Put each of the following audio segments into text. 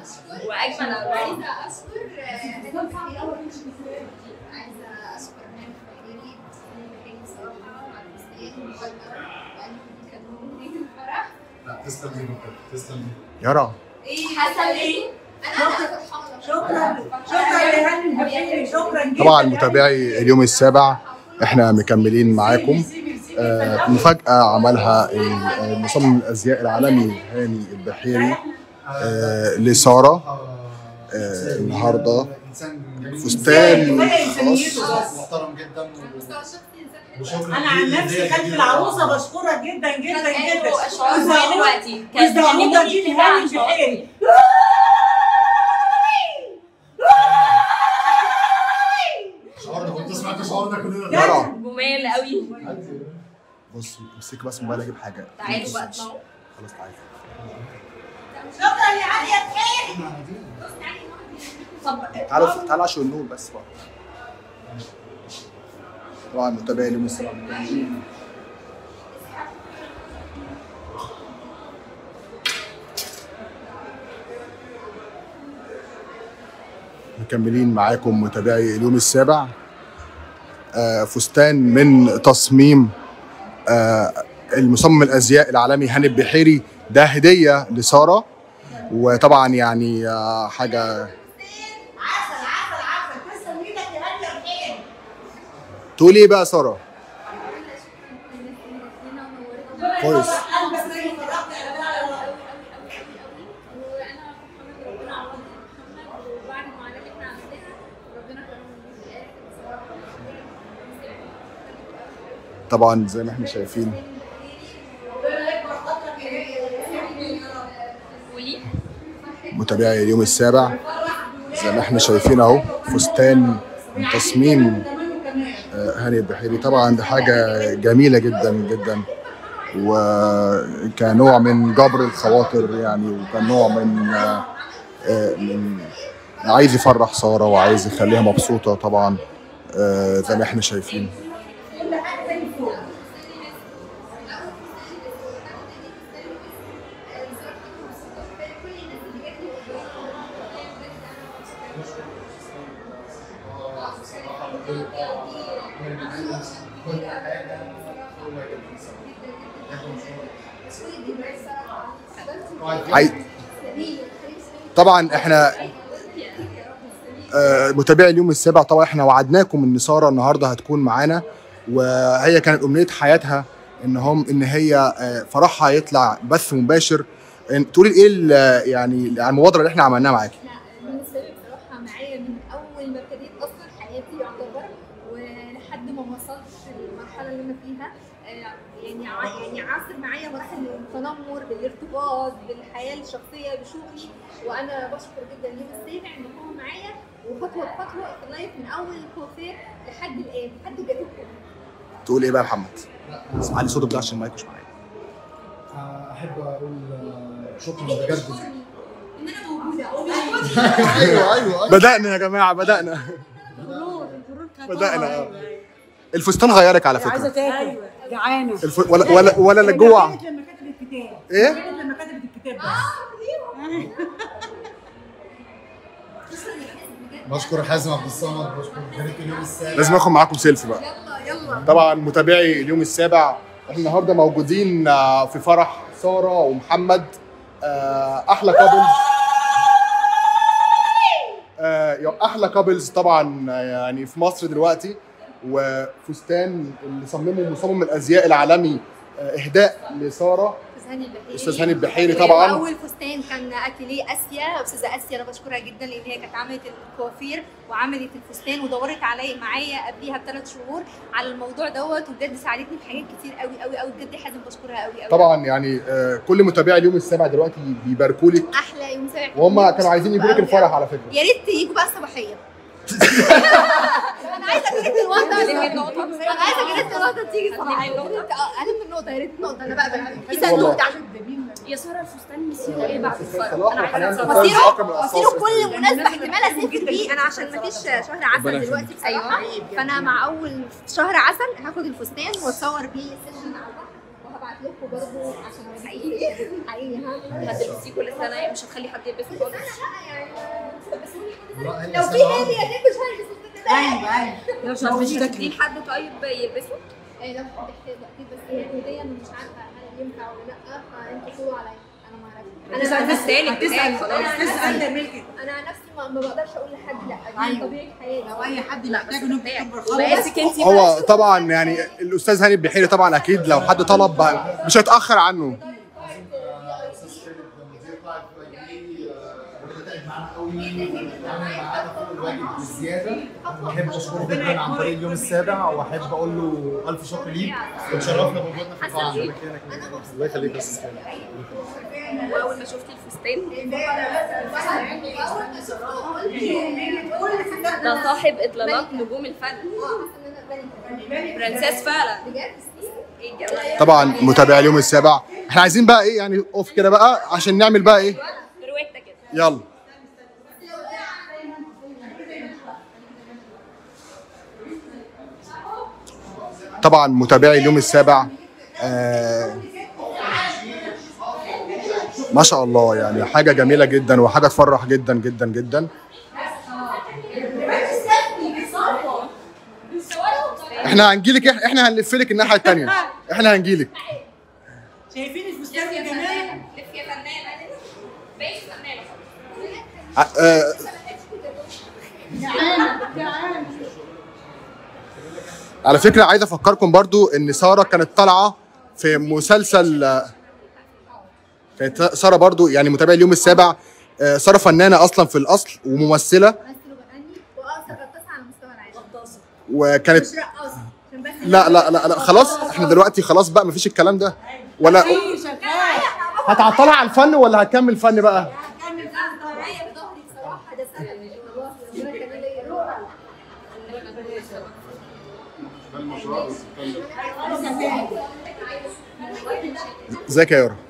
واجمل اوراق عايزه اشكر هاني بحيري عايزه اشكر هاني بحيري بحيري بصراحه على الفستان والقدر وقال لي كانوا في الفرح لا تسلم ايدك بجد تسلم ايدك يارا ايه حاسه ايه؟ انا انا فرحانه شكرا شكرا يا هاني البحيري شكرا جدا طبعا متابعي اليوم السابع احنا مكملين معاكم آه، مفاجأة عملها مصمم الأزياء العالمي هاني البحيري آه، لسارة آه، النهاردة انسان جميل فستان خاص محترم جدا على المستوى الشخصي انسان حلو وشكرا انا عن ليه نفسي هدية خلف جديدة العروسه طبعاً. بشكرك جدا جدا كان جدا قالوا اشعار زي دلوقتي كان والزعومه كلموني دي كده عن لهاني شعور البحيري شعورنا كنت تسمع شعورنا كلنا يارا جمال قوي بص امسك بس موبايل اجيب حاجة تعالوا بقى اطلعوا خلاص تعالى شكرا يا هاني يا بحيري تعالوا تعالوا عشان النور بس بقى طبعا متابعي اليوم السابع مكملين. مكملين معاكم متابعي اليوم السابع آه، فستان من تصميم آه، المصمم الازياء العالمي هاني البحيري ده هديه لساره وطبعا يعني آه، حاجه عسل عسل عسل تسلم ايدك يا هاني يا بحيري تقول ايه بقى ساره؟ كويس قلبك زي ما فرحت يا بقى وانا فرحانه بربنا عوض محمد وبعد المعاناه اللي احنا عملناها ربنا كرمنا في الاخر بصراحه طبعا زي ما احنا شايفين قولي متابعي اليوم السابع زي ما احنا شايفين اهو فستان من تصميم آه، هاني البحيري طبعا ده حاجه جميله جدا جدا وكنوع من جبر الخواطر يعني وكان نوع من آه، آه، من عايز يفرح ساره وعايز يخليها مبسوطه طبعا آه، زي ما احنا شايفين كل حاجه زي الفل عاي... طبعا احنا آه، متابعي اليوم السابع طبعا احنا وعدناكم ان ساره النهارده هتكون معانا وهي كانت امنيه حياتها ان هم ان هي آه، فرحها يطلع بث مباشر إن- تقولي ايه ال- يعني عن المبادره اللي احنا عملناها معاكي لا بالنسبه لي بصراحه معايا من اول ما ابتديت اصلا حياتي يعتبر ولحد ما وصلت للمرحله اللي انا فيها آه، يعني ع- يعني عاصر معايا مراحل التنمر بالارتباط بالحياه الشخصيه بشغلي وانا بشكر جدا اليوم السابع ان هو معايا وخطوه بخطوه لغايه من اول الكوافير لحد الان لحد الجاتوه تقول ايه بقى يا محمد علي صوتك ده عشان المايك مش معايا احب اقول آه، شكرا بجد ان انا موجوده ايوه ايوه بدانا يا جماعه بدانا بدانا آه. الفستان غيرك على عايزه فكره تاكل جعانه الف... ولا ولا ولا لا جوع كانت لما كتبت الكتاب ايه كانت لما كتبت الكتاب بس بشكر حازم عبد الصمد بشكر فريق اليوم السابع لازم اخد معاكم سيلفي بقى يلا يلا طبعا متابعي اليوم السابع احنا النهارده موجودين آه، في فرح ساره ومحمد آه، احلى كابلز احلى كابلز طبعا آه، يعني في مصر دلوقتي وفستان اللي صممه مصمم الازياء العالمي آه، اهداء لساره استاذ هاني البحيري استاذ هاني البحيري طبعا اول فستان كان اتيليه اسيا استاذه اسيا انا بشكرها جدا لان هي كانت عملت الكوافير وعملت الفستان ودورت علي معايا قبليها بثلاث شهور على الموضوع دوت وبجد ساعدتني في حاجات كتير قوي قوي قوي بجد حازم بشكرها قوي قوي طبعا يعني آه، كل متابعي اليوم السابع دلوقتي بيباركوا لك احلى يوم سابع وهم كانوا عايزين يجوا لك قوي الفرح قوي. على فكره يا ريت يجوا بقى الصباحيه انا عايزه جريت الوضع انا عايزه جريت الوضع تيجي الصباحيه يا ريت- اه انا من النقطه يا ريت النقطه انا بقى في صندوق تحت يا ساره الفستان مسيره ايه بعد الفرح صلاح انا وحنان عايزه فستان اتصور رقم الأساس. مصيره كل مناسبه احتمال اسافر فيه انا عشان ما فيش شهر عسل دلوقتي بصراحه فانا مع اول شهر عسل هاخد الفستان واتصور بيه سيشن على البحر هبعت لكم برضه عشان اوريكم حقيقي ها هتلبسيه كل سنه مش هتخلي حد يلبسه خالص لا يعني بتلبسوني كل لا، سنة. هي لو في سنة هديه دي مش هلبس الفستان ده ايوه ايوه مش هتديه لحد طيب يلبسه إيه، لو حد احتاج اكيد بس هي الهديه انا مش عارفه هل ينفع ولا لا فانتوا سيبوا عليا انا ما اعرفش انا انا فستانك بتاعك خلاص تسال ده ملكك انا عن نفسي ما, ما بقدرش اقول لحد لا دي أيوة. طبيعه حياتي لو اي حد محتاج انه يكبر خالص مقاسك انت هو طبعا يعني الاستاذ هاني البحيري طبعا اكيد لو حد طلب بقى مش هيتاخر عنه استاذ خالد مدير قاعه اي تعب معانا قوي عمل معانا فوق الواجب بزياده واحب اشكره جدا عن طريق اليوم السابع واحب اقول له الف شكر ليك وتشرفنا بوجودنا في القاعه الله يخليك يا استاذ خالد واول ما شفتي الفستان ده صاحب اطلالات نجوم الفن برنسيس فعلا ايه الجمال طبعا متابعي اليوم السابع احنا عايزين بقى ايه يعني اوف كده بقى عشان نعمل بقى ايه برويتا كده يلا طبعا متابعي اليوم السابع آه ما شاء الله يعني حاجه جميله جدا وحاجه تفرح جدا جدا جدا احنا هنجيلك إح- احنا هنلف لك الناحيه الثانيه احنا هنجيلك شايفين الفستان يا جمال لف يا فنانه بقيت فنانه ع- آه على فكره عايز افكركم برضو ان ساره كانت طالعه في مسلسل آه، كانت ساره برضو يعني متابعي اليوم السابع آه، ساره فنانه اصلا في الاصل وممثله بمثل وبغني واقصر رقاصه على مستوى العالم وكانت مش رقاصه عشان بس لا لا لا لا خلاص احنا دلوقتي خلاص بقى مفيش الكلام ده ولا شغال هتعطلها على الفن ولا هتكمل فن بقى كمل بقى معايا بظهري بصراحه ده سبب والله ربنا كان ليا روح ازيك يا يارا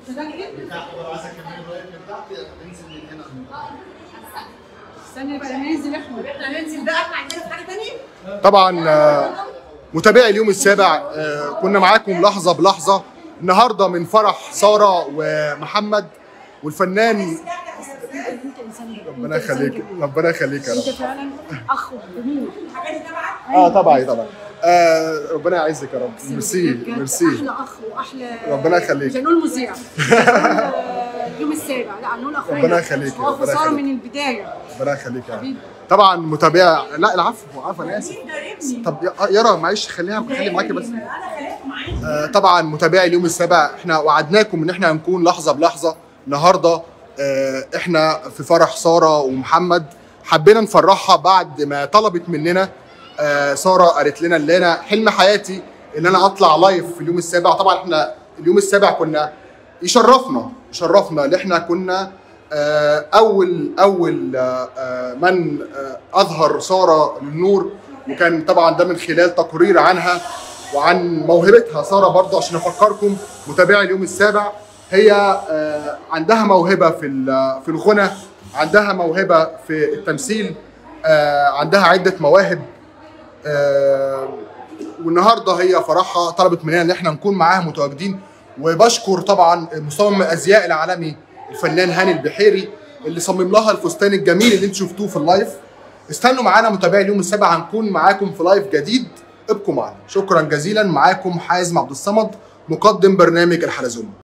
استنى بقى لما ينزل احمد احنا هننزل بقى احنا عندنا حاجه ثانيه طبعا آه، متابعي اليوم السابع آه، كنا معاكم لحظه بلحظه النهارده من فرح ساره ومحمد والفنان ربنا يخليك ربنا يخليك يا رب فعلا اخ جميل اه طبعا طبعا آه ربنا يعزك يا رب ميرسي ميرسي احلى اخ واحلى ربنا يخليك. مش هنقول مذيع مش هنقول اليوم السابع لا هنقول اخويا ربنا يخليك، هو ربنا خساره يخليك. من البدايه ربنا يخليك يا رب طبعا متابعه لا العفو عفوا انا اسف طب يا- آه، يارا معلش خليها خلي معاكي بس آه، طبعا متابعي اليوم السابع احنا وعدناكم ان احنا هنكون لحظه بلحظه النهارده آه، احنا في فرح ساره ومحمد حبينا نفرحها بعد ما طلبت مننا آه، ساره قالت لنا اللي انا حلم حياتي ان انا اطلع لايف في اليوم السابع طبعا احنا اليوم السابع كنا يشرفنا يشرفنا ان احنا كنا آه، اول اول آه، آه، من آه، اظهر ساره للنور وكان طبعا ده من خلال تقرير عنها وعن موهبتها ساره برضو عشان افكركم متابعي اليوم السابع هي آه، عندها موهبه في ال- في الغنى عندها موهبه في التمثيل آه، عندها عده مواهب آه، والنهارده هي فرحها طلبت مننا ان احنا نكون معاها متواجدين وبشكر طبعا مصمم الازياء العالمي الفنان هاني البحيري اللي صمم لها الفستان الجميل اللي انتم شفتوه في اللايف استنوا معانا متابعي اليوم السابع هنكون معاكم في لايف جديد ابقوا معنا شكرا جزيلا معاكم حازم عبد الصمد مقدم برنامج الحلزون